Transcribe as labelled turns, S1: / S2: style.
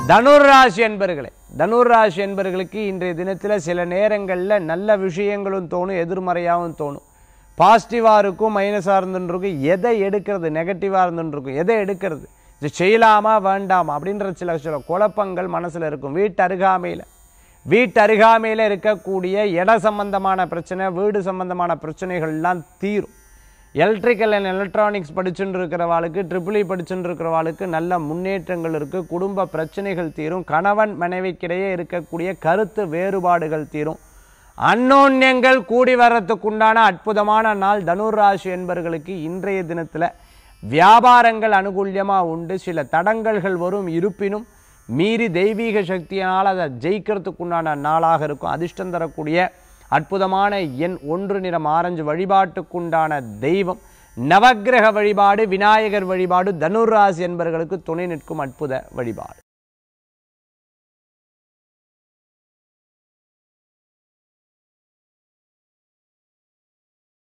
S1: தனுர் ராசி என்பர்களே தனுர் ராசி என்பர்களுக்கு இன்றைய தினத்தில் சில நேரங்களில் நல்ல விஷயங்களும் தோணும் எதிர்மறையாகவும் தோணும் பாசிட்டிவாக இருக்கும் மைனஸாக இருந்துருக்கும் எதை எடுக்கிறது நெகட்டிவாக இருந்துருக்கும் எதை எடுக்கிறது இது செய்யலாமா வேண்டாமா அப்படின்ற சில சில குழப்பங்கள் மனசில் இருக்கும் வீட்டு அருகாமையில் வீட்டு அருகாமையில் இருக்கக்கூடிய இட சம்பந்தமான பிரச்சனை வீடு சம்பந்தமான பிரச்சனைகள்லாம் தீரும் எலக்ட்ரிக்கல் அண்ட் எலக்ட்ரானிக்ஸ் படிச்சுட்டு இருக்கிறவாளுக்கு ட்ரிபிள் படிச்சுட்டு இருக்கிறவாளுக்கு நல்ல முன்னேற்றங்கள் இருக்குது குடும்ப பிரச்சனைகள் தீரும் கணவன் மனைவிக்கிடையே இருக்கக்கூடிய கருத்து வேறுபாடுகள் தீரும் அன்னோன்யங்கள் கூடி வர்றதுக்குண்டான அற்புதமான நாள் தனுர் ராசி என்பவர்களுக்கு இன்றைய தினத்தில் வியாபாரங்கள் அனுகூல்யமாக உண்டு சில தடங்கல்கள் வரும் இருப்பினும் மீறி தெய்வீக சக்தியினால் அதை ஜெயிக்கிறதுக்குண்டான நாளாக இருக்கும் அதிர்ஷ்டம் தரக்கூடிய அற்புதமான எண் ஒன்று நிறம் ஆரஞ்சு வழிபாட்டுக்குண்டான தெய்வம் நவக்கிரக வழிபாடு விநாயகர் வழிபாடு தனுராசி என்பவர்களுக்கு துணை நிற்கும் அற்புத வழிபாடு